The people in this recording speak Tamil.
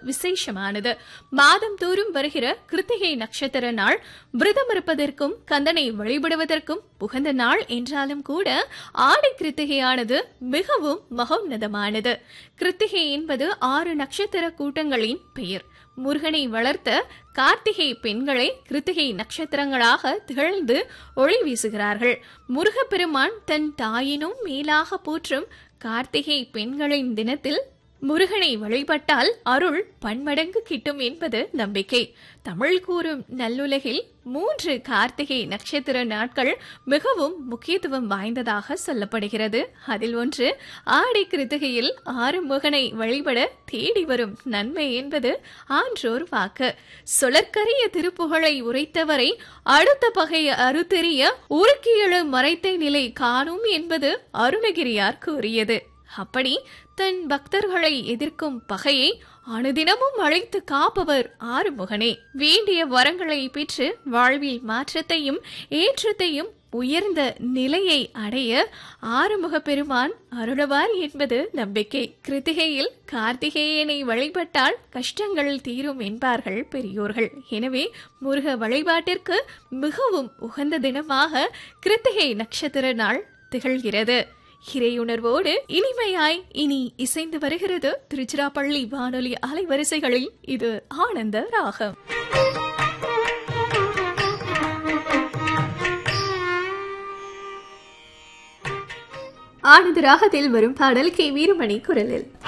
விசேஷமானது மாதந்தோறும் வருகிற கிருத்திகை நட்சத்திர நாள் விரதம் இருப்பதற்கும் கந்தனை வழிபடுவதற்கும் உகந்த நாள் என்றாலும் கூட ஆடி கிருத்திகையானது மிகவும் மகோன்னதமானது கிருத்திகை என்பது ஆறு நட்சத்திர கூட்டங்களின் பெயர் முருகனை வளர்த்த கார்த்திகை பெண்களை கிருத்திகை நட்சத்திரங்களாக திகழ்ந்து ஒளி வீசுகிறார்கள் முருகப்பெருமான் தன் தாயினும் மேலாக போற்றும் கார்த்திகை பெண்களின் தினத்தில் முருகனை வழிபட்டால் அருள் பன்மடங்கு கிட்டும் என்பது நம்பிக்கை தமிழ் கூறும் நல்லுலகில் மூன்று கார்த்திகை நட்சத்திர நாட்கள் மிகவும் முக்கியத்துவம் வாய்ந்ததாக சொல்லப்படுகிறது அதில் ஒன்று ஆடி கிருத்திகையில் ஆறுமுகனை வழிபட தேடி வரும் நன்மை என்பது ஆன்றோர் வாக்கு சொலற்கரிய திருப்புகழை உரைத்தவரை அடுத்த பகை அறுத்தெறிய உருக்கியழு மறைத்த நிலை காணும் என்பது அருணகிரியார் கூறியது அப்படி தன் பக்தர்களை எதிர்க்கும் பகையை அனுதினமும் அழைத்து காப்பவர் ஆறுமுகனே வேண்டிய வரங்களை பெற்று வாழ்வில் மாற்றத்தையும் ஏற்றத்தையும் உயர்ந்த நிலையை அடைய ஆறுமுக பெருமான் அருளவார் என்பது நம்பிக்கை கிருத்திகையில் கார்த்திகேயனை வழிபட்டால் கஷ்டங்கள் தீரும் என்பார்கள் பெரியோர்கள் எனவே முருக வழிபாட்டிற்கு மிகவும் உகந்த தினமாக கிருத்திகை நட்சத்திர நாள் திகழ்கிறது இறையுணர்வோடு இனிமையாய் இனி இசைந்து வருகிறது திருச்சிராப்பள்ளி வானொலி அலைவரிசைகளில் இது ஆனந்த ராகம் ஆனந்த ராகத்தில் வரும் பாடல் கே வீரமணி குரலில்